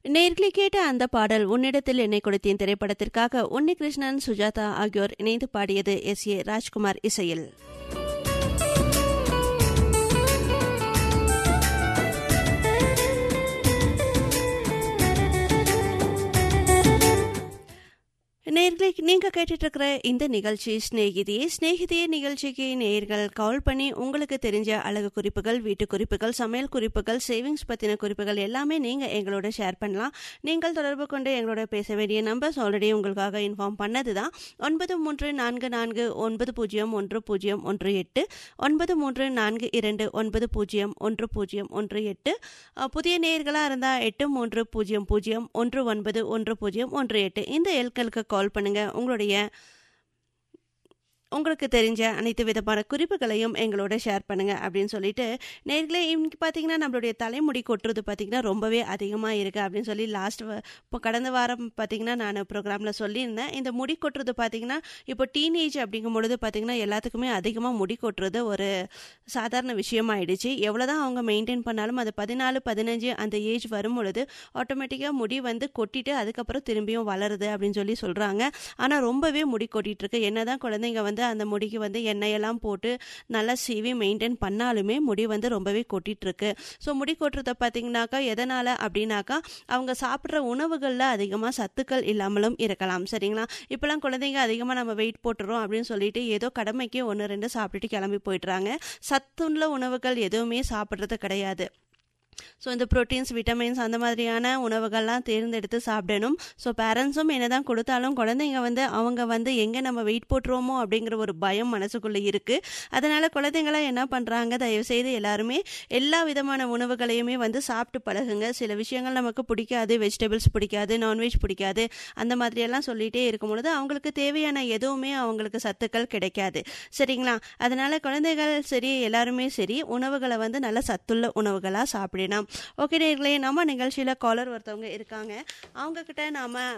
நேர்களை கேட்ட அந்த பாடல் உன்னிடத்தில் என்னை கொடுத்தேன் திரைப்படத்திற்காக உன்னிகிருஷ்ணன் சுஜாதா ஆகியோர் இணைந்து பாடியது எஸ் ஏ ராஜ்குமார் இசையில் நேர்களை நீங்கள் கேட்டுட்டு இருக்கிற இந்த நிகழ்ச்சி ஸ்நேகிதியே ஸ்நேகிதியே நிகழ்ச்சிக்கு நேர்கள் கால் பண்ணி உங்களுக்கு தெரிஞ்ச அழகு குறிப்புகள் வீட்டு குறிப்புகள் சமையல் குறிப்புகள் சேவிங்ஸ் பற்றின குறிப்புகள் எல்லாமே நீங்கள் எங்களோட ஷேர் பண்ணலாம் நீங்கள் தொடர்பு கொண்டு எங்களோட பேச வேண்டிய நம்பர்ஸ் ஆல்ரெடி உங்களுக்காக இன்ஃபார்ம் பண்ணது தான் ஒன்பது மூன்று நான்கு நான்கு ஒன்பது பூஜ்ஜியம் ஒன்று பூஜ்ஜியம் ஒன்று எட்டு ஒன்பது மூன்று நான்கு இரண்டு ஒன்பது பூஜ்ஜியம் ஒன்று பூஜ்ஜியம் ஒன்று எட்டு புதிய நேர்களாக இருந்தால் எட்டு மூன்று பூஜ்ஜியம் பூஜ்ஜியம் ஒன்று ஒன்பது ஒன்று பூஜ்ஜியம் ஒன்று எட்டு இந்த எண்களுக்கு கால் பண்ணுங்க உங்களுடைய உங்களுக்கு தெரிஞ்ச அனைத்து விதமான குறிப்புகளையும் எங்களோட ஷேர் பண்ணுங்க அப்படின்னு சொல்லிட்டு நேர்களே இன்னைக்கு பார்த்தீங்கன்னா நம்மளுடைய தலைமுடி கொட்டுறது பார்த்தீங்கன்னா ரொம்பவே அதிகமாக இருக்குது அப்படின்னு சொல்லி லாஸ்ட் இப்போ கடந்த வாரம் பார்த்தீங்கன்னா நான் ப்ரோக்ராமில் சொல்லியிருந்தேன் இந்த முடி கொட்டுறது பார்த்தீங்கன்னா இப்போ டீனேஜ் அப்படிங்கும் பொழுது பார்த்தீங்கன்னா எல்லாத்துக்குமே அதிகமாக முடி கொட்டுறது ஒரு சாதாரண விஷயமாயிடுச்சு எவ்வளோதான் அவங்க மெயின்டைன் பண்ணாலும் அது பதினாலு பதினஞ்சு அந்த ஏஜ் வரும் பொழுது ஆட்டோமேட்டிக்காக முடி வந்து கொட்டிட்டு அதுக்கப்புறம் திரும்பியும் வளருது அப்படின்னு சொல்லி சொல்கிறாங்க ஆனால் ரொம்பவே முடி கொட்டிட்டு இருக்கு என்னதான் குழந்தைங்க வந்து வந்து அந்த முடிக்கு வந்து எண்ணெயெல்லாம் போட்டு நல்லா சீவி மெயின்டைன் பண்ணாலுமே முடி வந்து ரொம்பவே கொட்டிகிட்ருக்கு ஸோ முடி கொட்டுறத பார்த்தீங்கன்னாக்கா எதனால் அப்படின்னாக்கா அவங்க சாப்பிட்ற உணவுகளில் அதிகமாக சத்துக்கள் இல்லாமலும் இருக்கலாம் சரிங்களா இப்போலாம் குழந்தைங்க அதிகமாக நம்ம வெயிட் போட்டுறோம் அப்படின்னு சொல்லிட்டு ஏதோ கடமைக்கு ஒன்று ரெண்டு சாப்பிட்டுட்டு கிளம்பி போயிடுறாங்க சத்துள்ள உணவுகள் எதுவுமே சாப்பிட்றது கிடையாது ஸோ இந்த ப்ரோட்டீன்ஸ் விட்டமின்ஸ் அந்த மாதிரியான உணவுகள்லாம் தேர்ந்தெடுத்து சாப்பிடணும் ஸோ பேரண்ட்ஸும் என்ன தான் கொடுத்தாலும் குழந்தைங்க வந்து அவங்க வந்து எங்கே நம்ம வெயிட் போட்டுருவோமோ அப்படிங்கிற ஒரு பயம் மனசுக்குள்ளே இருக்குது அதனால் குழந்தைங்களாம் என்ன பண்ணுறாங்க தயவுசெய்து எல்லாருமே எல்லா விதமான உணவுகளையுமே வந்து சாப்பிட்டு பழகுங்க சில விஷயங்கள் நமக்கு பிடிக்காது வெஜிடபிள்ஸ் பிடிக்காது நான்வெஜ் பிடிக்காது அந்த மாதிரியெல்லாம் சொல்லிகிட்டே இருக்கும் பொழுது அவங்களுக்கு தேவையான எதுவுமே அவங்களுக்கு சத்துக்கள் கிடைக்காது சரிங்களா அதனால் குழந்தைகள் சரி எல்லாருமே சரி உணவுகளை வந்து நல்ல சத்துள்ள உணவுகளாக சாப்பிடணும் ஓகே நேர்களே நம்ம நிகழ்ச்சியில் காலர் ஒருத்தவங்க இருக்காங்க அவங்கக்கிட்ட நாம்